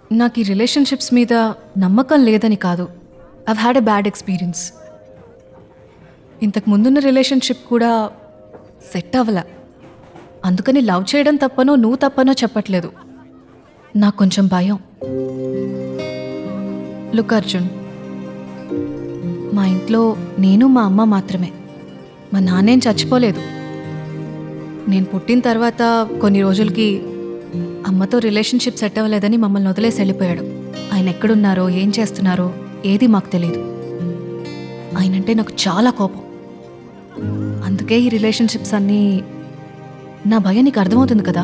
నాకు ఈ రిలేషన్షిప్స్ మీద నమ్మకం లేదని కాదు I've had a bad experience ఇంతకు ముందున్న రిలేషన్షిప్ కూడా సెట్ అవ్వలా అందుకని లవ్ చేయడం తప్పనో నువ్వు తప్పనో చెప్పట్లేదు నాకు కొంచెం భయం లుక్ అర్జున్ మా ఇంట్లో నేను మా అమ్మ మాత్రమే మా నాన్నేం చచ్చిపోలేదు నేను పుట్టిన తర్వాత కొన్ని రోజులకి అమ్మతో రిలేషన్షిప్ సెట్ అవ్వలేదని మమ్మల్ని వదిలేసి వెళ్ళిపోయాడు ఆయన ఎక్కడున్నారో ఏం చేస్తున్నారో ఏది మాకు తెలియదు ఆయనంటే నాకు చాలా కోపం అందుకే ఈ రిలేషన్షిప్స్ అన్నీ నా భయం నీకు అర్థమవుతుంది కదా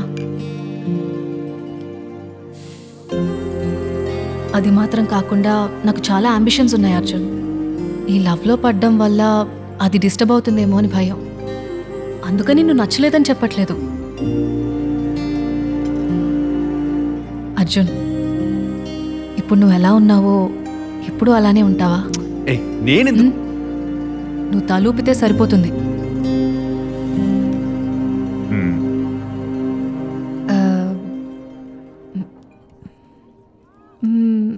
అది మాత్రం కాకుండా నాకు చాలా అంబిషన్స్ ఉన్నాయి అర్జున్ ఈ లవ్లో పడ్డం వల్ల అది డిస్టర్బ్ అవుతుందేమో అని భయం అందుకని నువ్వు నచ్చలేదని చెప్పట్లేదు అర్జున్ ఇప్పుడు నువ్వు ఎలా ఉన్నావో ఎప్పుడు అలానే ఉంటావా ఏ నేనెందుకు నువ్వు తలూపితే సరిపోతుంది మ్మ్. ఆ, మ్,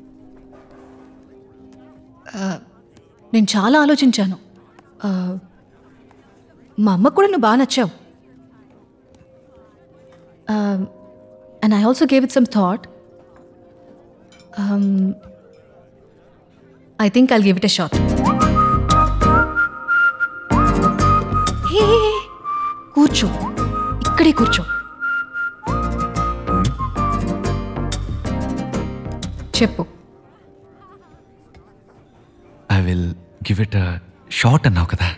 ఆ, నేను చాలా ఆలోచించాను ఆ, మా అమ్మకు కూడా నువ్వు బాగా నచ్చావు and I also gave it some thought I think I give it a shot కూర్చో ఇక్కడే కూర్చో చెప్పు I will give it short అన్నావు కదా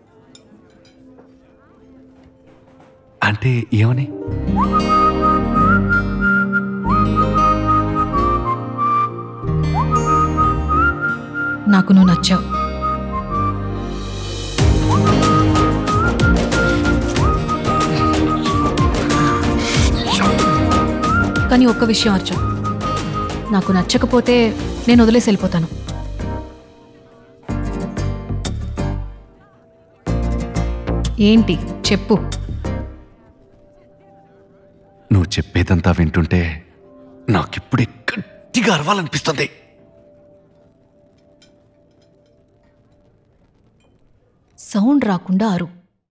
అంటే ఏమని నాకు నువ్వు నచ్చావు కానీ ఒక్క విషయం అర్జున్ నాకు నచ్చకపోతే నేను వదిలేసి వెళ్ళిపోతాను ఏంటి చెప్పు నువ్వు చెప్పేదంతా వింటుంటే నాకిప్పుడే గట్టిగా అరవాలనిపిస్తుంది సౌండ్ రాకుండా అరు